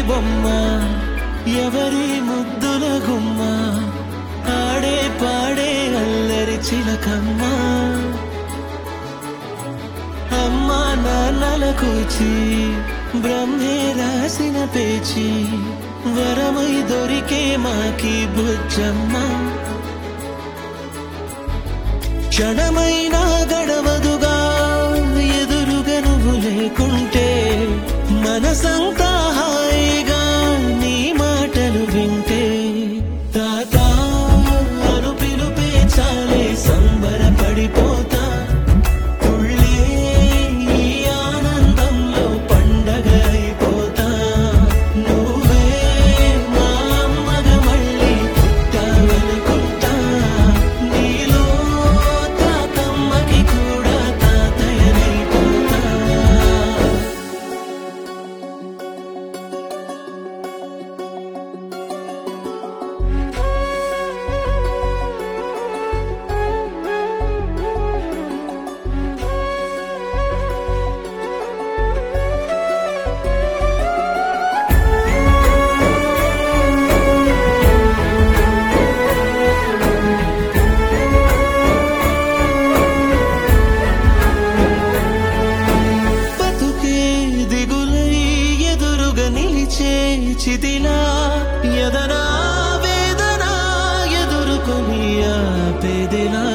బొమ్మ ఎవరి ముద్దుల గుమ్మ ఆడే పాడే అల్లరి చిలకమ్మ అమ్మా నాన్నల కూచి బ్రహ్మే రాసిన పేచి వరమై దొరికే మాకి బుజ్జమ్మ క్షణమైనా గడవదుగా ఎదురుగా నువ్వు లేకుంటే మనసంతా హాయిగా నీ మాటలు వింటే తాత అను పిలుపే చాలే సంబరపడిపోతా తుళ్ళే ఈ ఆనందంలో పండగ అయిపోతా నువ్వే మా అమ్మగా మళ్ళీ పుట్టావనుకుంటా నీలో తాతమ్మకి కూడా తాతయ్యనైపోతా బతుకే దిగులై ఎదురుగా నిలిచే చిదిలా ఎదనా వేదన ఎదుర్కొని ఆపేదిలా